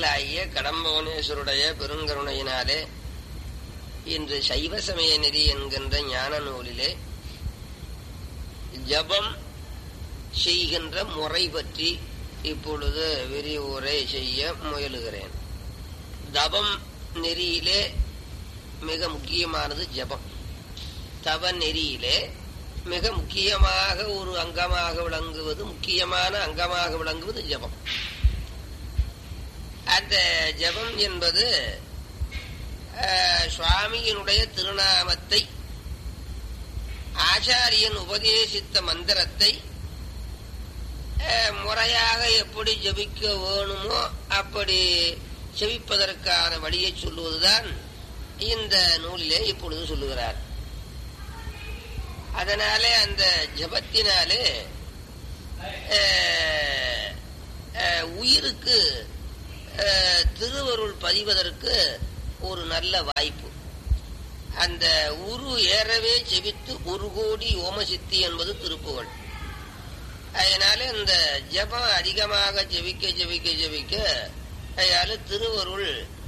வள்ளலாகிய கடம்பவனேஸ்வருடைய பெருங்கருணையினாலே இன்று சைவ சமய நெறி என்கின்ற ஞான நூலிலே ஜபம் செய்கின்ற முறை பற்றி இப்பொழுது விரிவுரை செய்ய முயலுகிறேன் தபம் நெறியிலே மிக முக்கியமானது ஜபம் தவ நெறியிலே மிக முக்கியமாக ஒரு அங்கமாக விளங்குவது முக்கியமான அங்கமாக விளங்குவது ஜபம் அந்த ஜபம் என்பது சுவாமியினுடைய திருநாமத்தை ஆச்சாரியன் உபதேசித்த மந்திரத்தை முறையாக எப்படி ஜபிக்க வேணுமோ அப்படி செவிப்பதற்கான வழியை சொல்லுவதுதான் இந்த நூலிலே இப்பொழுது சொல்லுகிறார் அதனாலே அந்த ஜபத்தினாலே உயிருக்கு திருவருள் பதிவதற்கு ஒரு நல்ல வாய்ப்பு அந்த உரு ஏறவே செவித்து ஒரு கோடி ஓமசித்தி என்பது திருப்புகழ் அதனால இந்த ஜபம் அதிகமாக ஜெபிக்க ஜெபிக்க ஜெபிக்க அதனால திருவருள்